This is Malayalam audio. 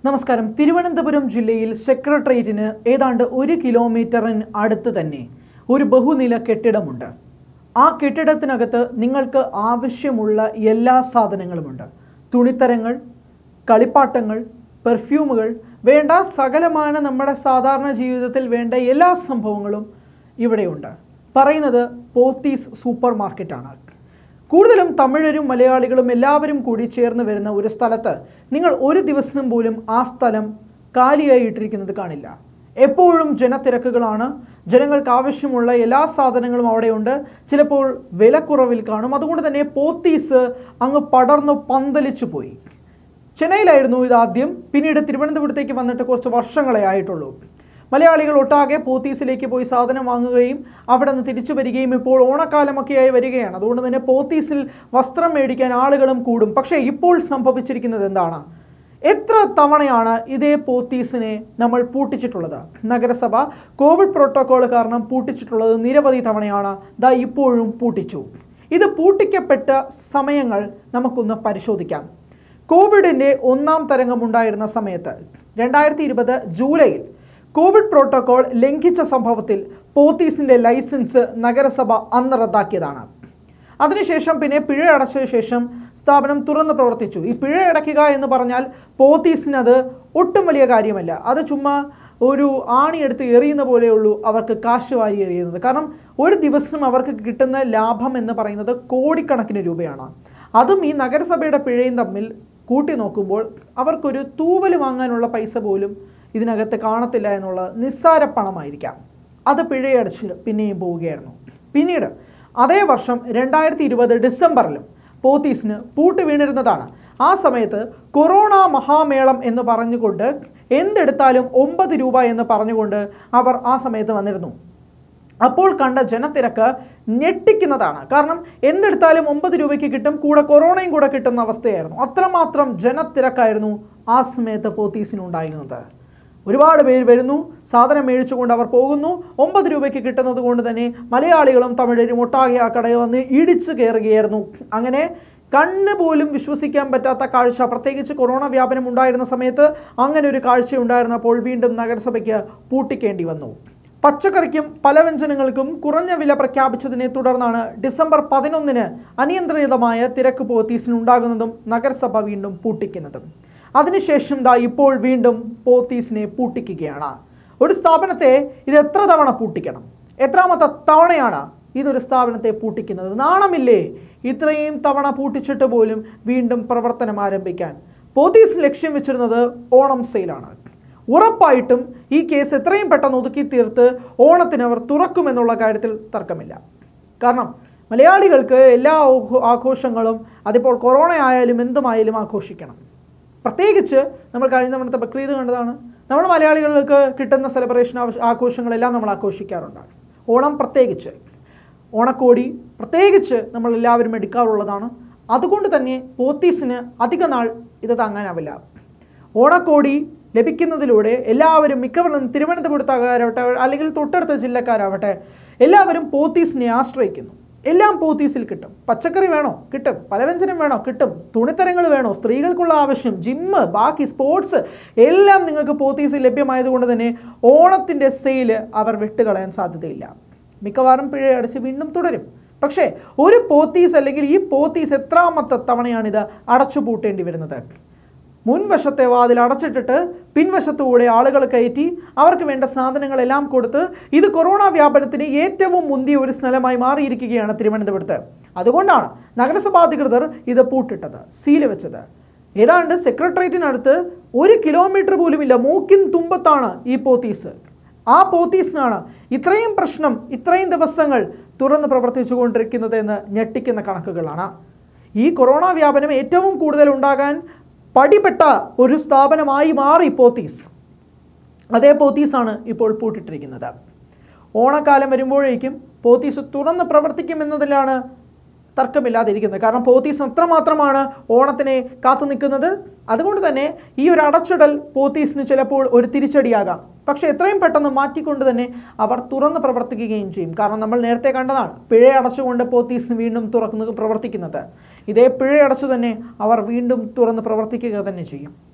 നമസ്കാരം തിരുവനന്തപുരം ജില്ലയിൽ സെക്രട്ടേറിയറ്റിന് ഏതാണ്ട് ഒരു കിലോമീറ്ററിന് അടുത്ത് തന്നെ ഒരു ബഹുനില കെട്ടിടമുണ്ട് ആ കെട്ടിടത്തിനകത്ത് നിങ്ങൾക്ക് ആവശ്യമുള്ള എല്ലാ സാധനങ്ങളുമുണ്ട് തുണിത്തരങ്ങൾ കളിപ്പാട്ടങ്ങൾ പെർഫ്യൂമുകൾ വേണ്ട സകലമായ നമ്മുടെ സാധാരണ ജീവിതത്തിൽ വേണ്ട എല്ലാ സംഭവങ്ങളും ഇവിടെയുണ്ട് പറയുന്നത് പോത്തീസ് സൂപ്പർ മാർക്കറ്റാണ് കൂടുതലും തമിഴരും മലയാളികളും എല്ലാവരും കൂടി ചേർന്ന് വരുന്ന ഒരു സ്ഥലത്ത് നിങ്ങൾ ഒരു ദിവസം പോലും ആ സ്ഥലം കാലിയായി ഇട്ടിരിക്കുന്നത് കാണില്ല എപ്പോഴും ജനത്തിരക്കുകളാണ് ജനങ്ങൾക്ക് ആവശ്യമുള്ള എല്ലാ സാധനങ്ങളും അവിടെയുണ്ട് ചിലപ്പോൾ വിലക്കുറവിൽ കാണും അതുകൊണ്ട് തന്നെ പോത്തീസ് അങ്ങ് പടർന്നു പന്തലിച്ചു പോയി ചെന്നൈയിലായിരുന്നു ഇത് ആദ്യം പിന്നീട് തിരുവനന്തപുരത്തേക്ക് വന്നിട്ട് കുറച്ച് വർഷങ്ങളെ ആയിട്ടുള്ളൂ മലയാളികൾ ഒട്ടാകെ പോത്തീസിലേക്ക് പോയി സാധനം വാങ്ങുകയും അവിടെ നിന്ന് തിരിച്ചു വരികയും ഇപ്പോൾ ഓണക്കാലമൊക്കെയായി വരികയാണ് അതുകൊണ്ട് തന്നെ പോത്തീസിൽ വസ്ത്രം മേടിക്കാൻ ആളുകളും കൂടും പക്ഷേ ഇപ്പോൾ സംഭവിച്ചിരിക്കുന്നത് എന്താണ് എത്ര തവണയാണ് ഇതേ പോത്തീസിനെ നമ്മൾ പൂട്ടിച്ചിട്ടുള്ളത് നഗരസഭ കോവിഡ് പ്രോട്ടോകോൾ കാരണം പൂട്ടിച്ചിട്ടുള്ളത് നിരവധി തവണയാണ് ദാ ഇപ്പോഴും പൂട്ടിച്ചു ഇത് പൂട്ടിക്കപ്പെട്ട സമയങ്ങൾ നമുക്കൊന്ന് പരിശോധിക്കാം കോവിഡിൻ്റെ ഒന്നാം തരംഗമുണ്ടായിരുന്ന സമയത്ത് രണ്ടായിരത്തി ഇരുപത് ജൂലൈയിൽ കോവിഡ് പ്രോട്ടോകോൾ ലംഘിച്ച സംഭവത്തിൽ പോത്തീസിൻ്റെ ലൈസൻസ് നഗരസഭ അന്ന് റദ്ദാക്കിയതാണ് അതിനുശേഷം പിന്നെ പിഴ അടച്ചതിന് ശേഷം സ്ഥാപനം തുറന്ന് പ്രവർത്തിച്ചു ഈ പിഴ അടയ്ക്കുക എന്ന് പറഞ്ഞാൽ പോത്തീസിന് അത് ഒട്ടും വലിയ കാര്യമല്ല അത് ചുമ്മാ ഒരു ആണി എടുത്ത് എറിയുന്ന പോലെയുള്ളൂ അവർക്ക് കാശ് വാരി എറിയുന്നത് കാരണം ഒരു ദിവസം അവർക്ക് കിട്ടുന്ന ലാഭം എന്ന് പറയുന്നത് കോടിക്കണക്കിന് രൂപയാണ് അതും ഈ നഗരസഭയുടെ പിഴയും തമ്മിൽ കൂട്ടി നോക്കുമ്പോൾ അവർക്കൊരു തൂവൽ വാങ്ങാനുള്ള പൈസ പോലും ഇതിനകത്ത് കാണത്തില്ല എന്നുള്ള നിസ്സാര പണമായിരിക്കാം അത് പിഴയടച്ച് പിന്നെയും പോവുകയായിരുന്നു പിന്നീട് അതേ വർഷം രണ്ടായിരത്തി ഇരുപത് ഡിസംബറിലും പോത്തീസിന് പൂട്ട് വീണിരുന്നതാണ് ആ സമയത്ത് കൊറോണ മഹാമേളം എന്ന് പറഞ്ഞുകൊണ്ട് എന്തെടുത്താലും ഒമ്പത് രൂപ എന്ന് പറഞ്ഞുകൊണ്ട് അവർ ആ സമയത്ത് വന്നിരുന്നു അപ്പോൾ കണ്ട ജനത്തിരക്ക് ഞെട്ടിക്കുന്നതാണ് കാരണം എന്തെടുത്താലും ഒമ്പത് രൂപയ്ക്ക് കിട്ടും കൂടെ കൊറോണയും കൂടെ കിട്ടുന്ന അവസ്ഥയായിരുന്നു അത്രമാത്രം ജനത്തിരക്കായിരുന്നു ആ സമയത്ത് പോത്തീസിനുണ്ടായിരുന്നത് ഒരുപാട് പേര് വരുന്നു സാധനം മേടിച്ചുകൊണ്ട് അവർ പോകുന്നു ഒമ്പത് രൂപയ്ക്ക് കിട്ടുന്നത് കൊണ്ട് തന്നെ മലയാളികളും തമിഴരും ഒട്ടാകെ ആ കടയിൽ വന്ന് ഇടിച്ചു കയറുകയായിരുന്നു അങ്ങനെ കണ്ണ് പോലും വിശ്വസിക്കാൻ പറ്റാത്ത കാഴ്ച പ്രത്യേകിച്ച് കൊറോണ വ്യാപനം ഉണ്ടായിരുന്ന സമയത്ത് അങ്ങനെ ഒരു കാഴ്ച ഉണ്ടായിരുന്നപ്പോൾ വീണ്ടും നഗരസഭയ്ക്ക് പൂട്ടിക്കേണ്ടി വന്നു പച്ചക്കറിക്കും പലവ്യഞ്ജനങ്ങൾക്കും കുറഞ്ഞ വില പ്രഖ്യാപിച്ചതിനെ തുടർന്നാണ് ഡിസംബർ പതിനൊന്നിന് അനിയന്ത്രിതമായ തിരക്ക് പോത്തീസിനുണ്ടാകുന്നതും നഗരസഭ വീണ്ടും പൂട്ടിക്കുന്നതും അതിനുശേഷം ദാ ഇപ്പോൾ വീണ്ടും പോത്തീസിനെ പൂട്ടിക്കുകയാണ് ഒരു സ്ഥാപനത്തെ ഇത് എത്ര തവണ പൂട്ടിക്കണം എത്രാമത്തെ തവണയാണ് ഇതൊരു സ്ഥാപനത്തെ പൂട്ടിക്കുന്നത് നാണമില്ലേ ഇത്രയും തവണ പൂട്ടിച്ചിട്ട് പോലും വീണ്ടും പ്രവർത്തനം ആരംഭിക്കാൻ പോത്തീസ് ലക്ഷ്യം വെച്ചിരുന്നത് ഓണം സെയിലാണ് ഉറപ്പായിട്ടും ഈ കേസ് എത്രയും പെട്ടെന്ന് ഒതുക്കി തീർത്ത് ഓണത്തിന് അവർ തുറക്കുമെന്നുള്ള കാര്യത്തിൽ തർക്കമില്ല കാരണം മലയാളികൾക്ക് എല്ലാ ആഘോ- ആഘോഷങ്ങളും അതിപ്പോൾ കൊറോണ ആയാലും എന്തുമായാലും ആഘോഷിക്കണം പ്രത്യേകിച്ച് നമ്മൾ കഴിഞ്ഞ തവണത്തെ ബക്രീദ് കണ്ടതാണ് നമ്മൾ മലയാളികൾക്ക് കിട്ടുന്ന സെലിബ്രേഷൻ ആവശ്യ- ആഘോഷങ്ങളെല്ലാം നമ്മൾ ആഘോഷിക്കാറുണ്ട് ഓണം പ്രത്യേകിച്ച് ഓണക്കോടി പ്രത്യേകിച്ച് നമ്മൾ എല്ലാവരും എടുക്കാറുള്ളതാണ് അതുകൊണ്ട് തന്നെ പോത്തീസിന് അധിക നാൾ ഇത് താങ്ങാനാവില്ല ഓണക്കോടി ലഭിക്കുന്നതിലൂടെ എല്ലാവരും മിക്കവരും തിരുവനന്തപുരത്തുകാരാവട്ടെ അല്ലെങ്കിൽ തൊട്ടടുത്ത ജില്ലക്കാരാവട്ടെ എല്ലാവരും പോത്തീസിനെ ആശ്രയിക്കുന്നു എല്ലാം പോത്തീസിൽ കിട്ടും പച്ചക്കറി വേണോ കിട്ടും പലവ്യഞ്ജനം വേണോ കിട്ടും തുണിത്തരങ്ങൾ വേണോ സ്ത്രീകൾക്കുള്ള ആവശ്യം ജിമ്മ് ബാക്കി സ്പോർട്സ് എല്ലാം നിങ്ങൾക്ക് പോത്തീസിൽ ലഭ്യമായതുകൊണ്ട് തന്നെ ഓണത്തിൻ്റെ സെയില് അവർ വിട്ടുകളയാൻ സാധ്യതയില്ല മിക്കവാറും പിഴ അടച്ച് വീണ്ടും തുടരും പക്ഷേ ഒരു പോത്തീസ് അല്ലെങ്കിൽ ഈ പോത്തീസ് എത്രാമത്തെ തവണയാണിത് അടച്ചു പൂട്ടേണ്ടി വരുന്നത് മുൻവശത്തെ വാതിൽ അടച്ചിട്ടിട്ട് പിൻവശത്തുകൂടെ ആളുകൾ കയറ്റി അവർക്ക് വേണ്ട സാധനങ്ങളെല്ലാം കൊടുത്ത് ഇത് കൊറോണ വ്യാപനത്തിന് ഏറ്റവും മുന്തിയ ഒരു സ്ഥലമായി മാറിയിരിക്കുകയാണ് തിരുവനന്തപുരത്ത് അതുകൊണ്ടാണ് നഗരസഭാ അധികൃതർ ഇത് പൂട്ടിട്ടത് സീല് വെച്ചത് ഏതാണ്ട് സെക്രട്ടേറിയറ്റിനടുത്ത് ഒരു കിലോമീറ്റർ പോലുമില്ല മൂക്കിൻ തുമ്പത്താണ് ഈ പോത്തീസ് ആ പോത്തീസിനാണ് ഇത്രയും പ്രശ്നം ഇത്രയും ദിവസങ്ങൾ തുറന്ന് പ്രവർത്തിച്ചു കൊണ്ടിരിക്കുന്നത് എന്ന് ഞെട്ടിക്കുന്ന കണക്കുകളാണ് ഈ കൊറോണ വ്യാപനം ഏറ്റവും കൂടുതൽ ഉണ്ടാകാൻ പടിപ്പെട്ട ഒരു സ്ഥാപനമായി മാറി പോത്തീസ് അതേ പോത്തീസാണ് ഇപ്പോൾ പൂട്ടിട്ടിരിക്കുന്നത് ഓണക്കാലം വരുമ്പോഴേക്കും പോത്തീസ് തുറന്ന് പ്രവർത്തിക്കുമെന്നതിലാണ് തർക്കമില്ലാതിരിക്കുന്നത് കാരണം പോത്തീസ് അത്രമാത്രമാണ് ഓണത്തിനെ കാത്തു നിൽക്കുന്നത് അതുകൊണ്ട് തന്നെ ഈ ഒരു അടച്ചിടൽ പോത്തീസിന് ചിലപ്പോൾ ഒരു തിരിച്ചടിയാകാം പക്ഷേ എത്രയും പെട്ടെന്ന് മാറ്റിക്കൊണ്ട് തന്നെ അവർ തുറന്ന് പ്രവർത്തിക്കുകയും ചെയ്യും കാരണം നമ്മൾ നേരത്തെ കണ്ടതാണ് പിഴ അടച്ചുകൊണ്ട് പോത്തീസ് വീണ്ടും തുറന്ന് പ്രവർത്തിക്കുന്നത് ഇതേ പിഴ അടച്ചു തന്നെ അവർ വീണ്ടും തുറന്ന് പ്രവർത്തിക്കുക തന്നെ ചെയ്യും